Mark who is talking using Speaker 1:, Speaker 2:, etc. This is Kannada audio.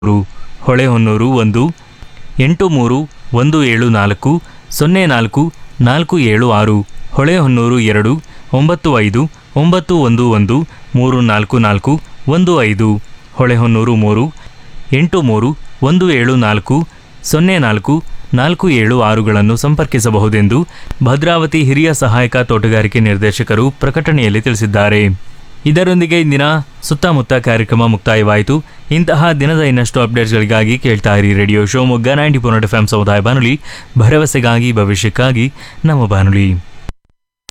Speaker 1: ರು ಹೊಳೆಹೊನ್ನೂರು ಒಂದು ಎಂಟು ಮೂರು ಒಂದು ಏಳು ನಾಲ್ಕು ಸೊನ್ನೆ ನಾಲ್ಕು ನಾಲ್ಕು ಏಳು ಆರು ಹೊಳೆಹೊನ್ನೂರು ಎರಡು ಒಂಬತ್ತು ಐದು ಒಂಬತ್ತು ಒಂದು ಒಂದು ಮೂರು ನಾಲ್ಕು ನಾಲ್ಕು ಒಂದು ಐದು ಹೊಳೆಹೊನ್ನೂರು ಮೂರು ಎಂಟು ಮೂರು ಒಂದು ಏಳು ನಾಲ್ಕು ಸೊನ್ನೆ ನಾಲ್ಕು ನಾಲ್ಕು ಏಳು ಆರುಗಳನ್ನು ಸಂಪರ್ಕಿಸಬಹುದೆಂದು ಭದ್ರಾವತಿ ಹಿರಿಯ ಸಹಾಯಕ ತೋಟಗಾರಿಕೆ ನಿರ್ದೇಶಕರು ಪ್ರಕಟಣೆಯಲ್ಲಿ ತಿಳಿಸಿದ್ದಾರೆ ಇದರೊಂದಿಗೆ ಇಂದಿನ ಸುತ್ತಮುತ್ತ ಕಾರ್ಯಕ್ರಮ ಮುಕ್ತಾಯವಾಯಿತು ಇಂತಹ ದಿನದ ಇನ್ನಷ್ಟು ಅಪ್ಡೇಟ್ಸ್ಗಳಿಗಾಗಿ ಕೇಳ್ತಾ ಇರಿ radio Shivamogga ninety point F M ಸಮುದಾಯ ಬಾನುಲಿ ಭರವಸೆಗಾಗಿ ಭವಿಷ್ಯಕ್ಕಾಗಿ ನಮ್ಮ ಬಾನುಲಿ